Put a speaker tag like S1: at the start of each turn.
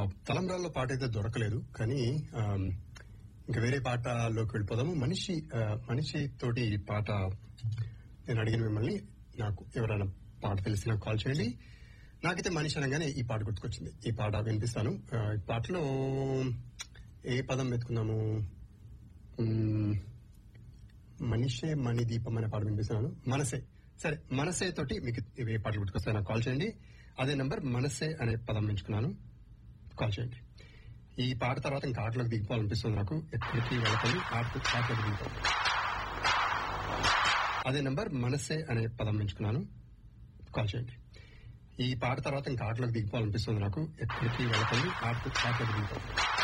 S1: తలంబ్రాల్లో పాట అయితే దొరకలేదు కానీ ఆ, ఇంకా వేరే పాటలోకి వెళ్ళిపోదాము మనిషి ఆ, మనిషి తోటి ఈ పాట నేను అడిగిన మిమ్మల్ని నాకు ఎవరైనా పాట తెలిసిన కాల్ చేయండి నాకైతే మనిషి అనగానే ఈ పాట గుర్తుకొచ్చింది ఈ పాట వినిపిస్తాను ఆ, ఈ పాటలో ఏ పదం వెతుకుందాము మ్మ్, మనిషే మణి దీపం అనే పాట వినిపిస్తున్నాను మనసే సరే మనసే తోటి మీకు ఇవి ఏ పాటలు గుర్తుకొస్తాయి నాకు కాల్ చేయండి అదే నంబర్ మనసే అనే పదం ఎంచుకున్నాను కాల్ చేయండి ఈ పాట తర్వాత ఇంకా ఆటలోకి దిగిపోవాలనిపిస్తుంది నాకు ఎక్కడికి వెళ్ళకండి ఆట ఆటలోకి దిగిపోవాలి అదే నంబర్ మనసే అనే పదం ఎంచుకున్నాను కాల్ చేయండి ఈ పాట తర్వాత ఇంకా ఆటలోకి దిగిపోవాలనిపిస్తుంది నాకు ఎక్కడికి వెళ్ళకండి ఆట ఆటలోకి దిగిపోవాలి